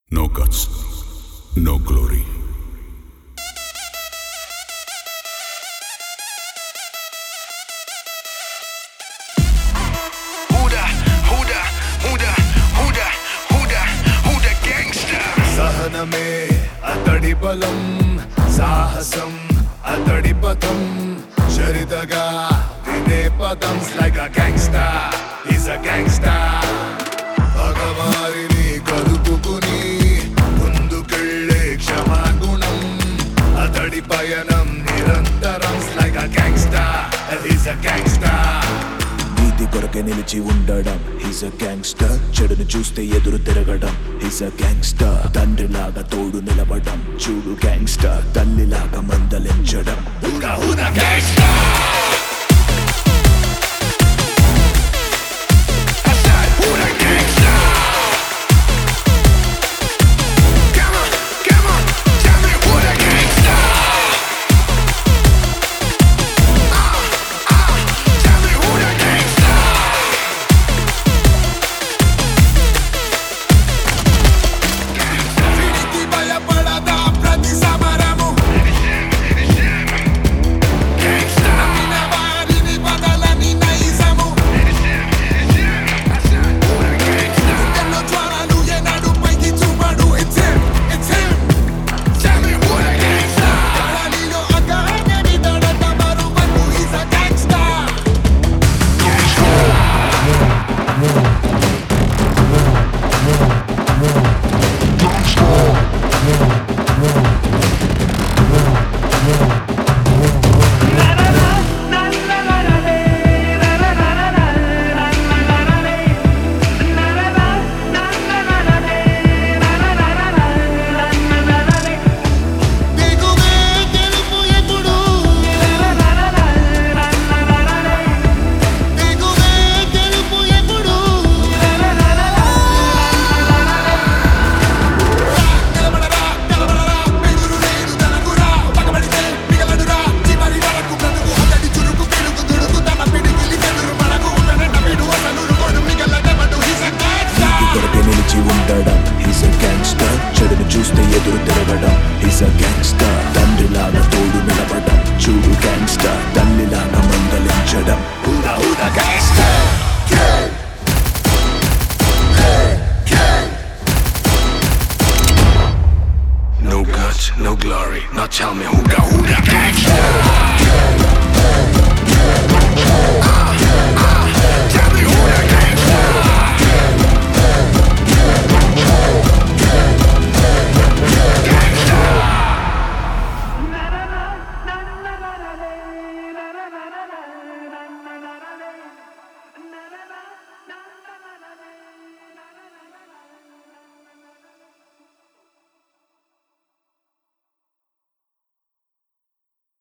No guts, no glory. Huda, Huda, Huda, Huda, Huda, Huda gangster. సహనమే అతడి బలం సాహసం అతడి పథం చరితగా వినే పదం like a gangster is a gangster భగవారిని కలుపుకుని ముందుకెళ్ళే క్షమాగుణం అతడి పయనం నిరంతరం like a gangster is a gangster నీతి కొరకే నిలిచి ఉండడం హిస్ అ గ్యాంగ్స్టర్ చెడును చూస్తే ఎదురు తిరగడం హిస్ అ గ్యాంగ్స్టర్ తండ్రిలాగా తోడు నిలవడం చూడు గ్యాంగ్స్టర్ తల్లిలాగా మందలించడం Huda Huda gangster I said, Huda gangster. Come on, come on, tell me who the gangster. Ah, ah, tell me who the gangster. వీడికి భయపడదా ప్రతి సమరము నమ్మిన వారిని వదలని నైజము గుండెల్లో జ్వరాలు ఏనాడు పైకి చూపడు It's him, it's him. Tell me who the gangster. గాలిలో అగాధని దడత మరువకు He's a gangster. దిగువే గెలుపు ఎప్పుడు దిగువే గెలుపు ఎప్పుడు నిలబడరా నిలబడరా ఎదురు లేదు తనకురా పగబడితే మిగలడురా చివరి వరకు బ్రతుకు అతడి చురుకు పిడుగు దుడుకు తన పిడికిలి ఎదురు మనకు ఉండనంట వీడు అసలు కొడు మిగలడమడు He's a gangster. కొరకే నిలిచి ఉండడం హిస్ అ గ్యాంగ్స్టర్ చెడును చూస్తే ఎదురు తిరగడం హిస్ అ గ్యాంగ్స్టర్ తండ్రిలాగా తోడు నిలవడం చూడు గ్యాంగ్స్టర్ తల్లిలాగా మందలించడం Huda Huda gangster. No guts, no glory. Now tell me who got who the gangster.